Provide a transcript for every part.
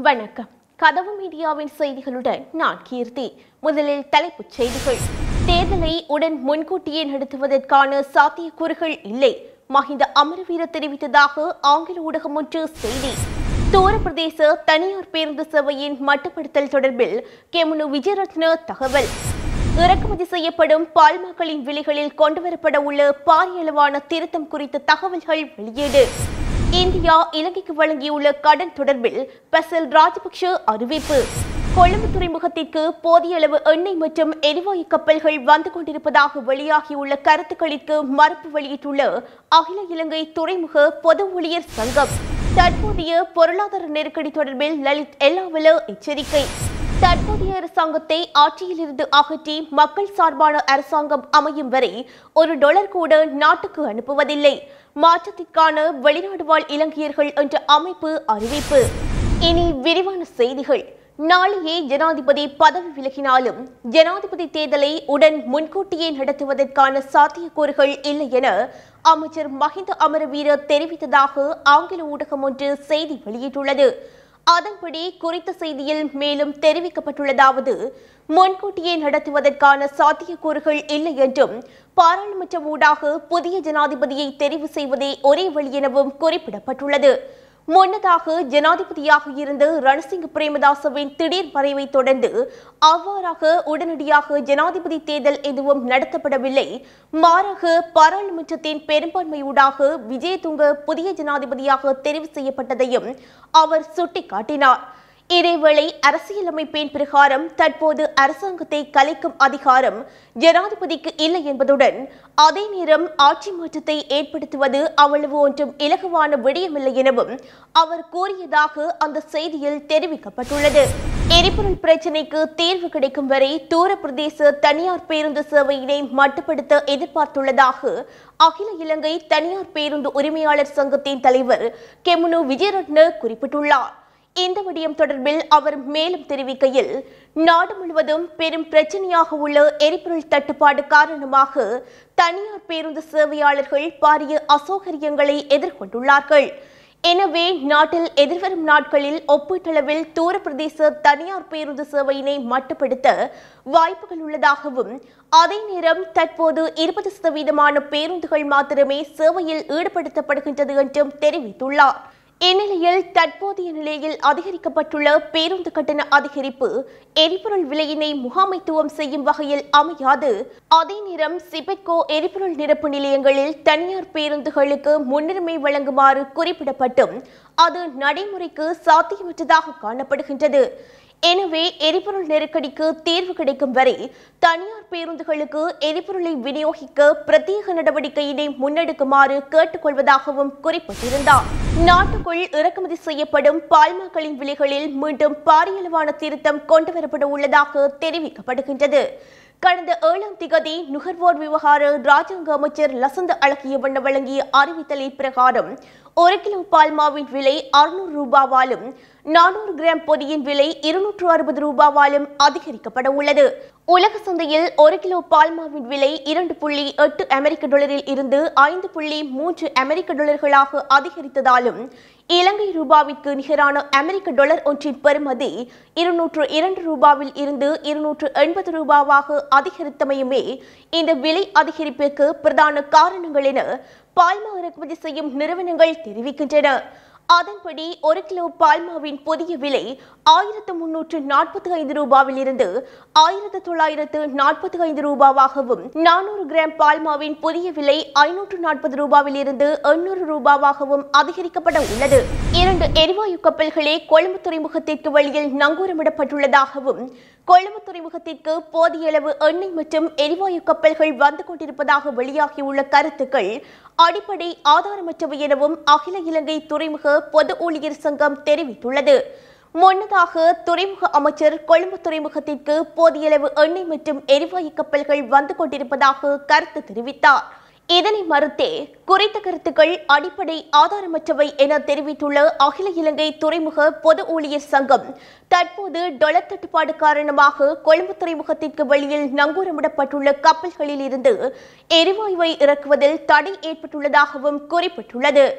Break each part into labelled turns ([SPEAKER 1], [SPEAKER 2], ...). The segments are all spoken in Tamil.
[SPEAKER 1] வணக்கம் கதவு மீடியாவின் செய்திகளுடன் நான் கீர்த்தி முதலில் தலைப்புச் செய்திகள் தேர்தலை உடன் முன்கூட்டியே நடத்துவதற்கான சாத்தியக்கூறுகள் இல்லை மஹிந்த அமரவீர தெரிவித்ததாக ஆங்கில ஊடகம் ஒன்று செய்தி தூர பிரதேச தனியார் பேருந்து சேவையின் மட்டுப்படுத்தல் தொடர்பில் கெமுனு விஜயரத்ன தகவல் இறக்குமதி செய்யப்படும் பால்மாக்களின் விலைகளில் கொண்டுவரப்பட உள்ள பாரிய அளவான திருத்தம் குறித்த தகவல்கள் வெளியீடு இந்தியா இலங்கைக்கு வழங்கியுள்ள கடன் தொடர்பில் பசல் ராஜபக்ஷ அறிவிப்பு கொழும்பு துறைமுகத்திற்கு போதிய அளவு எண்ணெய் மற்றும் எரிவாயு கப்பல்கள் வந்து கொண்டிருப்பதாக வெளியாகியுள்ள கருத்துக்களிற்கு மறுப்பு வெளியிட்டுள்ள அகில இலங்கை துறைமுக பொது ஊழியர் சங்கம் தற்போதைய பொருளாதார நெருக்கடி தொடர்பில் லலித் எல்லாவல எச்சரிக்கை தற்போதைய அரசாங்கத்தை ஆட்சியிலிருந்து அகற்றி மக்கள் சார்பான அரசாங்கம் அமையும் வரை ஒரு டொலர் கூட நாட்டுக்கு அனுப்புவதில்லை மாற்றத்திற்கான வெளிநாடு வாழ் இலங்கையர்கள் என்ற அமைப்பு அறிவிப்பு இனி விரிவான செய்திகள் நாளையே ஜனாதிபதி பதவி விலகினாலும் ஜனாதிபதி தேர்தலை உடன் முன்கூட்டியே நடத்துவதற்கான சாத்தியக்கூறுகள் இல்லை என அமைச்சர் மஹிந்த அமரவீர தெரிவித்ததாக ஆங்கில ஊடகம் ஒன்று செய்தி வெளியிட்டுள்ளது அதன்படி குறித்த செய்தியில் மேலும் தெரிவிக்கப்பட்டுள்ளதாவது முன்கூட்டியே நடத்துவதற்கான சாத்தியக்கூறுகள் இல்லை என்றும் பாராளுமன்றம் ஊடாக புதிய ஜனாதிபதியை தெரிவு செய்வதே ஒரே வழி எனவும் குறிப்பிடப்பட்டுள்ளது முன்னதாக ஜனாதிபதியாக இருந்த ரணசிங்க பிரேமதாசவின் திடீர் மறைவை தொடர்ந்து அவ்வாறாக உடனடியாக ஜனாதிபதி தேர்தல் எதுவும் நடத்தப்படவில்லை மாறாக பாராளுமன்றத்தின் பெரும்பான்மையூடாக விஜயதுங்க புதிய ஜனாதிபதியாக தெரிவு செய்யப்பட்டதையும் அவர் சுட்டிக்காட்டினார் இதேவேளை அரசியலமைப்பின் பிரகாரம் தற்போது அரசாங்கத்தை கலைக்கும் அதிகாரம் ஜனாதிபதிக்கு இல்லை என்பதுடன் அதே நேரம் ஆட்சி மாற்றத்தை ஏற்படுத்துவது அவ்வளவு ஒன்றும் இலகுவான விடயமில்லை எனவும் அவர் கூறியதாக அந்த செய்தியில் தெரிவிக்கப்பட்டுள்ளது எரிபொருள் பிரச்சினைக்கு தீர்வு கிடைக்கும் வரை தூர பிரதேச தனியார் பேருந்து சேவையினை மட்டுப்படுத்த எதிர்பார்த்துள்ளதாக அகில இலங்கை தனியார் பேருந்து உரிமையாளர் சங்கத்தின் தலைவர் கெமுனு விஜயரட்ன குறிப்பிட்டுள்ளார் இந்த விடயம் தொடர்பில் அவர் மேலும் தெரிவிக்கையில் நாடு முழுவதும் பெரும் பிரச்சனையாக உள்ள எரிபொருள் தட்டுப்பாடு காரணமாக தனியார் பேருந்து சேவையாளர்கள் பாரிய அசௌகரியங்களை எதிர்கொண்டுள்ளார்கள் எனவே நாட்டில் எதிர்வரும் நாட்களில் ஒப்பீட்டளவில் தூர பிரதேச தனியார் பேருந்து சேவையினை மட்டுப்படுத்த வாய்ப்புகள் உள்ளதாகவும் அதே நேரம் தற்போது இருபது சதவீதமான பேருந்துகள் மாத்திரமே சேவையில் ஈடுபடுத்தப்படுகின்றது என்றும் தெரிவித்துள்ளார் இந்நிலையில் தற்போதைய நிலையில் அதிகரிக்கப்பட்டுள்ள பேருந்து கட்டண அதிகரிப்பு எரிபொருள் விலையினை முகாமைத்துவம் செய்யும் வகையில் அமையாது அதே நேரம் சிபெட்கோ எரிபொருள் நிரப்பு நிலையங்களில் தனியார் பேருந்துகளுக்கு முன்னுரிமை வழங்குமாறு குறிப்பிடப்பட்டும் அது நடைமுறைக்கு சாத்தியமற்றதாக காணப்படுகின்றது எனவே எரிபொருள் நெருக்கடிக்கு தீர்வு கிடைக்கும் வரை தனியார் பேருந்துகளுக்கு எரிபொருளை விநியோகிக்க பிரத்யேக நடவடிக்கையினை முன்னெடுக்குமாறு கேட்டுக்கொள்வதாகவும் குறிப்பிட்டிருந்தார் நாட்டுக்குள் இறக்குமதி செய்யப்படும் பால்மாக்களின் விலைகளில் மீண்டும் பாரியளவான திருத்தம் கொண்டுவரப்பட உள்ளதாக தெரிவிக்கப்படுகின்றது கடந்த ஏழாம் திகதி நுகர்வோர் விவகார ராஜாங்க அமைச்சர் லசந்த அழகியவண்ண வழங்கிய அறிவித்தலின் பிரகாரம் ஒரு கிலோ பால்மாவின் விலை அறுநூறு ரூபாவாலும் நானூறு கிராம் பொதியின் விலை இருநூற்று அறுபது ரூபாவாலும் அதிகரிக்கப்பட உள்ளது உலக சந்தையில் ஒரு கிலோ பால்மாவின் விலை இரண்டு புள்ளி எட்டு அமெரிக்க டாலரில் இருந்து ஐந்து புள்ளி மூன்று அமெரிக்க டாலர்களாக அதிகரித்ததாலும் இலங்கை ரூபாவிற்கு நிகரான அமெரிக்க டாலர் ஒன்றின் பெறுமதி இருநூற்று இரண்டு ரூபாவில் இருந்து இருநூற்று எண்பது ரூபாவாக அதிகரித்தமையுமே இந்த விலை அதிகரிப்பிற்கு பிரதான காரணங்கள் என பால்மா இறக்குமதி செய்யும் நிறுவனங்கள் தெரிவிக்கின்றன அதன்படி ஒரு கிலோ பால்மாவின் புதிய விலை ஆயிரத்து முன்னூற்று நாற்பத்தி ஐந்து ரூபாவில் இருந்து ஆயிரத்து தொள்ளாயிரத்து நாற்பத்தி ஐந்து ரூபாவாகவும் நானூறு கிராம் பால்மாவின் புதிய விலை ஐநூற்று நாற்பது ரூபாவில் இருந்து எண்ணூறு ரூபாவாகவும் அதிகரிக்கப்பட உள்ளது இரண்டு எரிவாயு கப்பல்களே கொழும்பு துறைமுகத்திற்கு வெளியில் நங்கூரமிடப்பட்டுள்ளதாகவும் கொழும்பு துறைமுகத்திற்கு போதிய அளவு எண்ணெய் மற்றும் எரிவாயு கப்பல்கள் வந்து கொண்டிருப்பதாக வெளியாகியுள்ள கருத்துக்கள் அடிப்படை ஆதாரமற்றவை எனவும் அகில இலங்கை துறைமுக பொது ஊழியர் சங்கம் தெரிவித்துள்ளது முன்னதாக துறைமுக அமைச்சர் கொழும்பு துறைமுகத்திற்கு போதிய அளவு எண்ணெய் மற்றும் எரிவாயு கப்பல்கள் வந்து கொண்டிருப்பதாக கருத்து தெரிவித்தார் இதனை மறுத்தே குறித்த கருத்துக்கள் அடிப்படை ஆதாரமற்றவை என தெரிவித்துள்ள அகில இலங்கை துறைமுக பொது ஊழியர் சங்கம் தற்போது டொலர் தட்டுப்பாடு காரணமாக கொழும்பு துறைமுகத்திற்கு வெளியில் நங்கூரமிடப்பட்டுள்ள கப்பல்களில் இருந்து எரிவாயுவை இறக்குவதில் தடை ஏற்பட்டுள்ளதாகவும் குறிப்பிட்டுள்ளது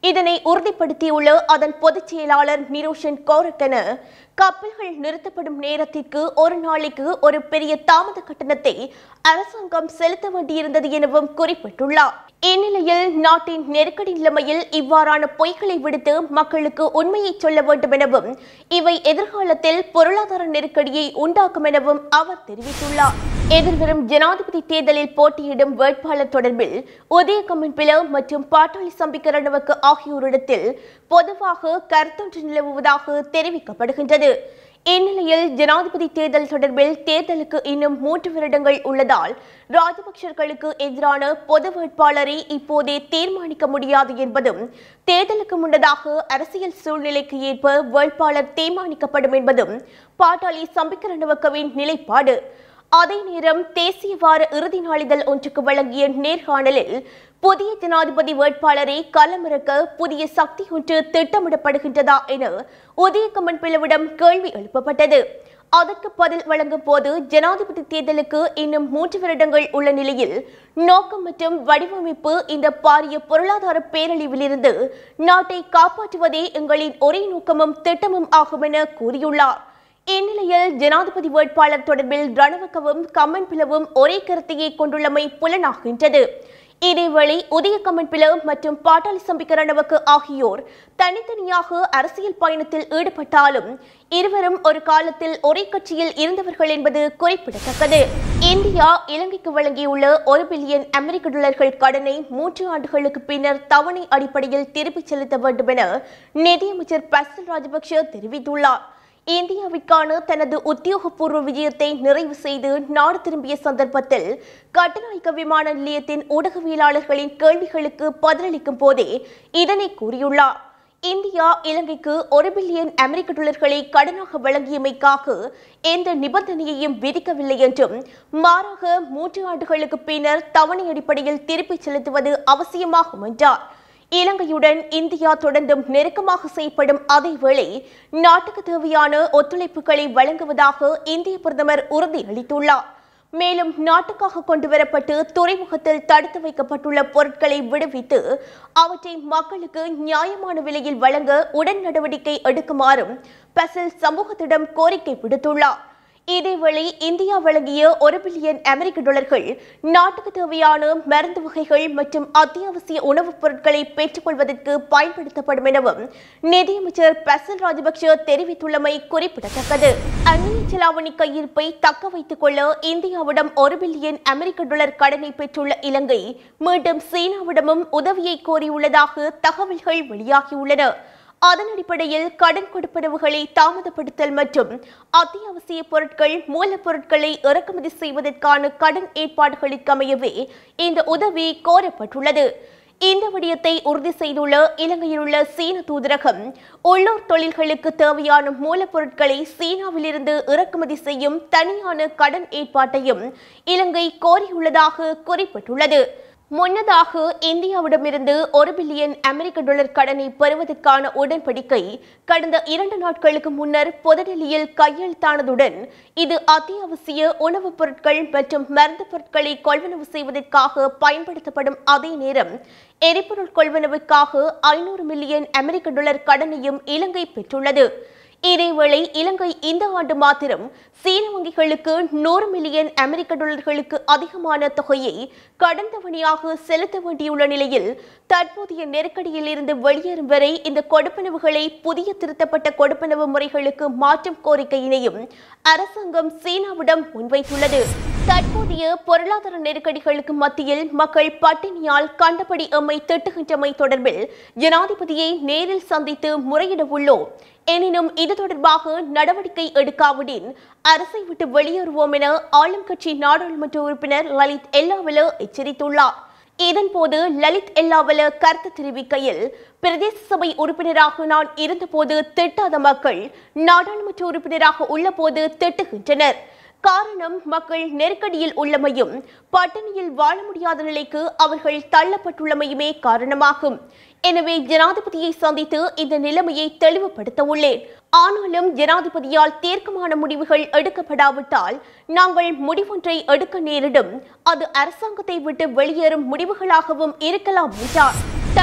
[SPEAKER 1] இதனை உறுதிப்படுத்தியுள்ள அதன் பொதுச் செயலாளர் நிரோஷன் கோரக்கன கப்பல்கள் நிறுத்தப்படும் நேரத்திற்கு ஒரு நாளைக்கு ஒரு பெரிய தாமத கட்டணத்தை அரசாங்கம் செலுத்த வேண்டியிருந்தது எனவும் குறிப்பிட்டுள்ளார் இந்நிலையில் நாட்டின் நெருக்கடி நிலைமையில் இவ்வாறான பொய்களை விடுத்து மக்களுக்கு உண்மையை சொல்ல வேண்டும் எனவும் இவை எதிர்காலத்தில் பொருளாதார நெருக்கடியை உண்டாக்கும் எனவும் அவர் தெரிவித்துள்ளார் எதிர்வரும் ஜனாதிபதி தேர்தலில் போட்டியிடும் வேட்பாளர் தொடர்பில் உதயகம்மன் பிள மற்றும் பாட்டாளி சம்பிக்கரணவுக்கு ஆகியோரிடத்தில் பொதுவாக கருத்தொன்று நிலவுவதாக தெரிவிக்கப்படுகின்றது இந்நிலையில் ஜனாதிபதி தேர்தல் தொடர்பில் தேர்தலுக்கு இன்னும் மூன்று வருடங்கள் உள்ளதால் ராஜபக்சர்களுக்கு எதிரான பொது வேட்பாளரை இப்போதே தீர்மானிக்க முடியாது என்பதும் தேர்தலுக்கு முன்னதாக அரசியல் சூழ்நிலைக்கு ஏற்ப வேட்பாளர் தீர்மானிக்கப்படும் என்பதும் பாட்டாளி சம்பிக்கரணவக்கவின் நிலைப்பாடு அதே நேரம் தேசிய வார இறுதி நாளிதழ் ஒன்றுக்கு வழங்கிய நேர்காணலில் புதிய ஜனாதிபதி வேட்பாளரை களமிறக்க புதிய சக்தி ஒன்று திட்டமிடப்படுகின்றதா என உதயகம்மன் பிளவிடம் கேள்வி எழுப்பப்பட்டது அதற்கு பதில் வழங்கும் போது ஜனாதிபதி தேர்தலுக்கு இன்னும் மூன்று வருடங்கள் உள்ள நிலையில் நோக்கம் மற்றும் வடிவமைப்பு இந்த பாரிய பொருளாதார பேரழிவிலிருந்து நாட்டை காப்பாற்றுவதே எங்களின் ஒரே நோக்கமும் திட்டமும் ஆகும் என கூறியுள்ளார் இந்நிலையில் ஜனாதிபதி வேட்பாளர் தொடர்பில் ரணவக்கவும் கம்மன் பிளவும் ஒரே கருத்தையே கொண்டுள்ளமை புலனாகின்றது இதேவேளை உதய கம்மன் பிளவு மற்றும் பாட்டாளி சம்பிக்க ரணவக்கு ஆகியோர் தனித்தனியாக அரசியல் பயணத்தில் ஈடுபட்டாலும் இருவரும் ஒரு காலத்தில் ஒரே கட்சியில் இருந்தவர்கள் என்பது குறிப்பிடத்தக்கது இந்தியா இலங்கைக்கு வழங்கியுள்ள ஒரு பில்லியன் அமெரிக்க டாலர்கள் கடனை மூன்று ஆண்டுகளுக்கு பின்னர் தவணை அடிப்படையில் திருப்பிச் செலுத்த வேண்டும் என நிதியமைச்சர் பசில் ராஜபக்ஷ தெரிவித்துள்ளார் இந்தியாவிற்கான தனது உத்தியோகபூர்வ விஜயத்தை நிறைவு செய்து நாடு திரும்பிய சந்தர்ப்பத்தில் கட்டுநாயக்க விமான நிலையத்தின் ஊடகவியலாளர்களின் கேள்விகளுக்கு பதிலளிக்கும் போதே இதனை கூறியுள்ளார் இந்தியா இலங்கைக்கு ஒரு பில்லியன் அமெரிக்க டாலர்களை கடனாக வழங்கியமைக்காக எந்த நிபந்தனையையும் விதிக்கவில்லை என்றும் மாறாக மூன்று ஆண்டுகளுக்கு பின்னர் தவணை அடிப்படையில் திருப்பிச் செலுத்துவது அவசியமாகும் என்றார் இலங்கையுடன் இந்தியா தொடர்ந்தும் நெருக்கமாக செயல்படும் அதேவேளை நாட்டுக்கு தேவையான ஒத்துழைப்புகளை வழங்குவதாக இந்திய பிரதமர் உறுதியளித்துள்ளார் மேலும் நாட்டுக்காக கொண்டுவரப்பட்டு துறைமுகத்தில் தடுத்து வைக்கப்பட்டுள்ள பொருட்களை விடுவித்து அவற்றை மக்களுக்கு நியாயமான விலையில் வழங்க உடன் நடவடிக்கை எடுக்குமாறும் பசில் சமூகத்திடம் கோரிக்கை விடுத்துள்ளார் இதேவேளை இந்தியா வழங்கிய ஒரு பில்லியன் அமெரிக்க டாலர்கள் நாட்டுக்கு தேவையான மருந்து வகைகள் மற்றும் அத்தியாவசிய உணவுப் பொருட்களை பெற்றுக்கொள்வதற்கு பயன்படுத்தப்படும் எனவும் நிதியமைச்சர் பசில் ராஜபக்ஷ தெரிவித்துள்ளமை குறிப்பிடத்தக்கது அந்நிய செலாவணி கையிருப்பை தக்க வைத்துக் கொள்ள இந்தியாவிடம் ஒரு பில்லியன் அமெரிக்க டாலர் கடனை பெற்றுள்ள இலங்கை மீண்டும் சீனாவிடமும் உதவியை கோரியுள்ளதாக தகவல்கள் வெளியாகியுள்ளன அதன் அடிப்படையில் கடன் கொடுப்பனவுகளை தாமதப்படுத்தல் மற்றும் அத்தியாவசிய பொருட்கள் மூலப்பொருட்களை இறக்குமதி செய்வதற்கான கடன் ஏற்பாடுகளுக்கு அமையவே இந்த உதவி கோரப்பட்டுள்ளது இந்த விடயத்தை உறுதி செய்துள்ள இலங்கையில் உள்ள சீன தூதரகம் உள்ளூர் தொழில்களுக்கு தேவையான மூலப்பொருட்களை சீனாவிலிருந்து இறக்குமதி செய்யும் தனியான கடன் ஏற்பாட்டையும் இலங்கை கோரியுள்ளதாக குறிப்பிட்டுள்ளது முன்னதாக இந்தியாவிடமிருந்து ஒரு பில்லியன் அமெரிக்க டாலர் கடனை பெறுவதற்கான உடன்படிக்கை கடந்த இரண்டு நாட்களுக்கு முன்னர் புதுடெல்லியில் கையெழுத்தானதுடன் இது அத்தியாவசிய உணவுப் பொருட்கள் மற்றும் மருந்து பொருட்களை கொள்வனவு செய்வதற்காக பயன்படுத்தப்படும் அதே நேரம் எரிபொருள் கொள்வனவுக்காக ஐநூறு மில்லியன் அமெரிக்க டாலர் கடனையும் இலங்கை பெற்றுள்ளது இதேவேளை இலங்கை இந்த ஆண்டு மாத்திரம் சீன வங்கிகளுக்கு நூறு மில்லியன் அமெரிக்க டாலர்களுக்கு அதிகமான தொகையை கடன் தவணையாக செலுத்த வேண்டியுள்ள நிலையில் தற்போதைய நெருக்கடியில் இருந்து வெளியேறும் வரை இந்த கொடுப்பனவுகளை புதிய திருத்தப்பட்ட கொடுப்பனவு முறைகளுக்கு மாற்றும் கோரிக்கையினையும் அரசாங்கம் சீனாவிடம் முன்வைத்துள்ளது தற்போதைய பொருளாதார நெருக்கடிகளுக்கு மத்தியில் மக்கள் பட்டினியால் கண்டபடி எம்மை திட்டுகின்றமை தொடர்பில் ஜனாதிபதியை நேரில் சந்தித்து முறையிட உள்ளோம் எனினும் இது தொடர்பாக நடவடிக்கை எடுக்காவிடின் அரசை விட்டு வெளியேறுவோம் என ஆளும் கட்சி நாடாளுமன்ற உறுப்பினர் லலித் எல்லாவல எச்சரித்துள்ளார் இதன்போது லலித் எல்லாவல கருத்து தெரிவிக்கையில் பிரதேச சபை உறுப்பினராக நான் இருந்தபோது திட்டாத மக்கள் நாடாளுமன்ற உறுப்பினராக உள்ளபோது திட்டுகின்றனர் காரணம் மக்கள் நெருக்கடியில் உள்ளமையும் பட்டினியில் வாழ முடியாத நிலைக்கு அவர்கள் தள்ளப்பட்டுள்ளமையுமே காரணமாகும் எனவே ஜனாதிபதியை சந்தித்து இந்த நிலைமையை தெளிவுபடுத்த உள்ளேன் ஆனாலும் ஜனாதிபதியால் தீர்க்கமான முடிவுகள் எடுக்கப்படாவிட்டால் நாங்கள் முடிவொன்றை எடுக்க நேரிடும் அது அரசாங்கத்தை விட்டு வெளியேறும் முடிவுகளாகவும் இருக்கலாம் என்றார் தற்போதைய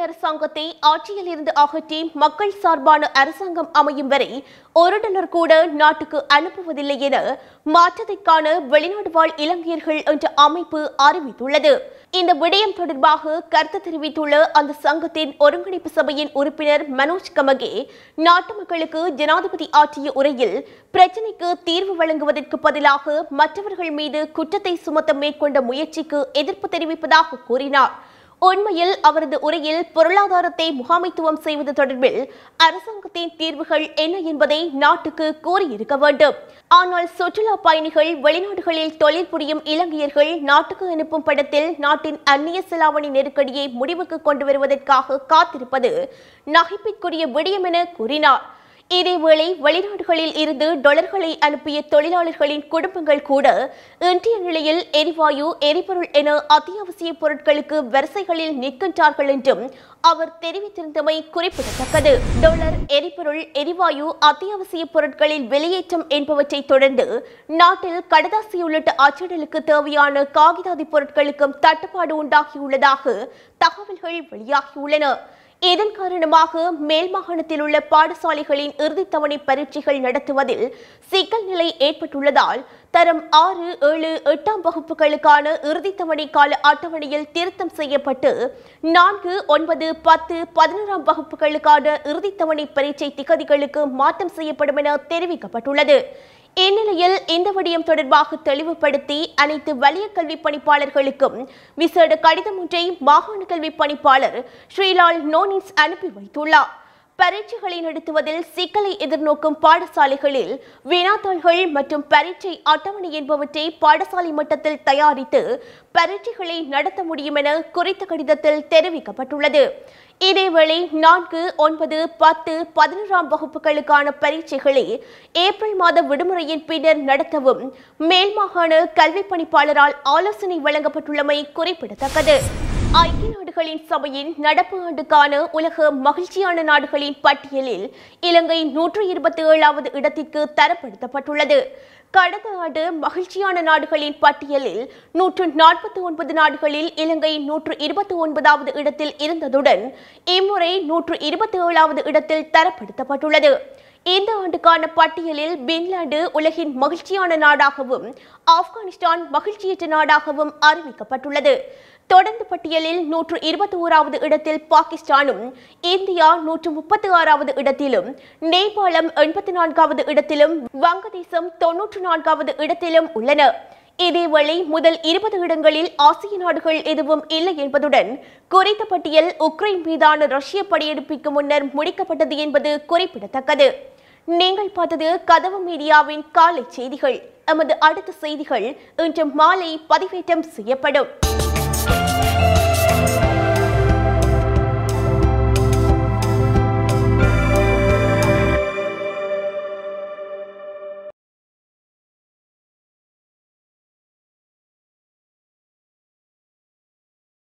[SPEAKER 1] அரசாங்கத்தை ஆட்சியில் இருந்து அகற்றி மக்கள் சார்பான அரசாங்கம் அமையும் வரை ஒரு டாலர் கூட நாட்டுக்கு அனுப்புவதில்லை என மாற்றத்திற்கான வெளிநாடு வாழ் இலங்கையர்கள் என்ற அமைப்பு அறிவித்துள்ளது இந்த விடயம் தொடர்பாக கருத்து தெரிவித்துள்ள அந்த சங்கத்தின் ஒருங்கிணைப்பு சபையின் உறுப்பினர் மனோஜ் கமகே நாட்டு மக்களுக்கு ஜனாதிபதி ஆற்றிய உரையில் பிரச்சினைக்கு தீர்வு வழங்குவதற்கு பதிலாக மற்றவர்கள் மீது குற்றத்தை சுமத்த மேற்கொண்ட முயற்சிக்கு எதிர்ப்பு தெரிவிப்பதாக கூறினார் உண்மையில் அவரது உரையில் பொருளாதாரத்தை முகாமைத்துவம் செய்வது தொடர்பில் அரசாங்கத்தின் தீர்வுகள் என்ன என்பதை நாட்டுக்கு கூறியிருக்க வேண்டும் ஆனால் சுற்றுலா பயணிகள் வெளிநாடுகளில் தொழில் புரியும் இலங்கையர்கள் நாட்டுக்கு அனுப்பும் படத்தில் நாட்டின் அந்நிய செலாவணி நெருக்கடியை முடிவுக்கு கொண்டு வருவதற்காக காத்திருப்பது நகைப்பிற்குரிய விடயம் என கூறினார் இதேவேளை வெளிநாடுகளில் இருந்து டொலர்களை அனுப்பிய தொழிலாளர்களின் குடும்பங்கள் கூட இன்றைய நிலையில் எரிவாயு எரிபொருள் என அத்தியாவசிய பொருட்களுக்கு வரிசைகளில் நிற்கின்றார்கள் என்றும் அவர் தெரிவித்திருந்தமை குறிப்பிடத்தக்கது டொலர் எரிபொருள் எரிவாயு அத்தியாவசிய பொருட்களின் வெளியேற்றம் என்பவற்றை தொடர்ந்து நாட்டில் கடதாசி உள்ளிட்ட அச்சிடலுக்கு தேவையான காகிதாதி பொருட்களுக்கும் தட்டுப்பாடு உண்டாகியுள்ளதாக தகவல்கள் வெளியாகியுள்ளன இதன் காரணமாக மேல் மாகாணத்தில் உள்ள பாடசாலைகளின் இறுதித் தவணை பரீட்சைகள் நடத்துவதில் சிக்கல் நிலை ஏற்பட்டுள்ளதால் தரம் ஆறு ஏழு எட்டாம் வகுப்புகளுக்கான இறுதித் தவணை கால அட்டவணையில் திருத்தம் செய்யப்பட்டு நான்கு ஒன்பது பத்து பதினோராம் வகுப்புகளுக்கான இறுதித் தவணை பரீட்சை திகதிகளுக்கு மாற்றம் செய்யப்படும் என தெரிவிக்கப்பட்டுள்ளது இந்நிலையில் இந்த விடயம் தொடர்பாக தெளிவுபடுத்தி அனைத்து வலிய கல்வி பணிப்பாளர்களுக்கும் விசேட கடிதம் ஒன்றை மாகாண கல்வி பணிப்பாளர் ஸ்ரீலால் நோனிஸ் அனுப்பி வைத்துள்ளார் பரீட்சைகளை நடத்துவதில் சிக்கலை எதிர்நோக்கும் பாடசாலைகளில் வினாத்தாள்கள் மற்றும் பரீட்சை அட்டவணை என்பவற்றை பாடசாலை மட்டத்தில் தயாரித்து பரீட்சைகளை நடத்த முடியும் என குறித்த கடிதத்தில் தெரிவிக்கப்பட்டுள்ளது இதேவேளை நான்கு ஒன்பது பத்து பதினோராம் வகுப்புகளுக்கான பரீட்சைகளை ஏப்ரல் மாத விடுமுறையின் பின்னர் நடத்தவும் மேல் மாகாண கல்வி பணிப்பாளரால் ஆலோசனை வழங்கப்பட்டுள்ளமை குறிப்பிடத்தக்கது ஐக்கிய நாடுகளின் சபையின் நடப்பு ஆண்டுக்கான உலக மகிழ்ச்சியான நாடுகளின் பட்டியலில் இலங்கை நூற்று இருபத்தி ஏழாவது இடத்திற்கு தரப்படுத்தப்பட்டுள்ளது கடந்த ஆண்டு மகிழ்ச்சியான நாடுகளின் பட்டியலில் நூற்று நாற்பத்தி ஒன்பது நாடுகளில் இலங்கை நூற்று இருபத்தி ஒன்பதாவது இடத்தில் இருந்ததுடன் இம்முறை நூற்று இருபத்தி ஏழாவது இடத்தில் தரப்படுத்தப்பட்டுள்ளது இந்த ஆண்டுக்கான பட்டியலில் பின்லாந்து உலகின் மகிழ்ச்சியான நாடாகவும் ஆப்கானிஸ்தான் மகிழ்ச்சியற்ற நாடாகவும் அறிவிக்கப்பட்டுள்ளது தொடர்ந்து பட்டியலில் நூற்று இருபத்தி ஓராவது இடத்தில் பாகிஸ்தானும் இந்தியா நூற்று முப்பத்தி ஆறாவது இடத்திலும் நேபாளம் எண்பத்தி நான்காவது இடத்திலும் வங்கதேசம் தொன்னூற்று நான்காவது இடத்திலும் உள்ளன இதேவேளை முதல் இருபது இடங்களில் ஆசிய நாடுகள் எதுவும் இல்லை என்பதுடன் குறித்த பட்டியல் உக்ரைன் மீதான ரஷ்ய படையெடுப்பிற்கு முன்னர் முடிக்கப்பட்டது என்பது குறிப்பிடத்தக்கது நீங்கள் பார்த்தது கதவு மீடியாவின் காலை செய்திகள் எமது அடுத்த செய்திகள் இன்று மாலை பதிவேற்றம் செய்யப்படும்